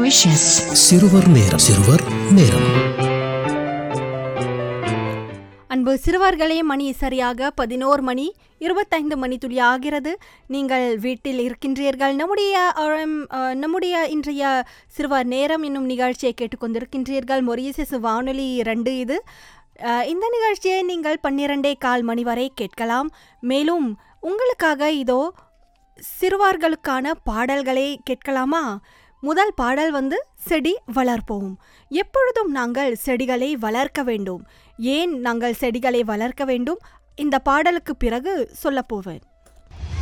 Mauritius. சிறுவர் நேரம் சிறுவர் நேரம் அன்பு சிறுவர்களே மணி சரியாக பதினோரு மணி இருபத்தைந்து மணி துளி ஆகிறது நீங்கள் வீட்டில் இருக்கின்றீர்கள் நம்முடைய அம், அஹ், நம்முடைய இன்றைய சிறுவர் நேரம் என்னும் நிகழ்ச்சியை கேட்டுக்கொண்டிருக்கின்றீர்கள் மொரீசியஸ் வானொலி இரண்டு இது அஹ், இந்த நிகழ்ச்சியை நீங்கள் பன்னிரண்டே கால் மணி வரை கேட்கலாம் மேலும் உங்களுக்காக இதோ சிறுவர்களுக்கான பாடல்களை கேட்கலாமா முதல் பாடல் வந்து செடி வளர்ப்போம் எப்பொழுதும் நாங்கள் செடிகளை வளர்க்க வேண்டும் ஏன் நாங்கள் செடிகளை வளர்க்க வேண்டும் இந்த பாடலுக்கு பிறகு சொல்லப் போவேன்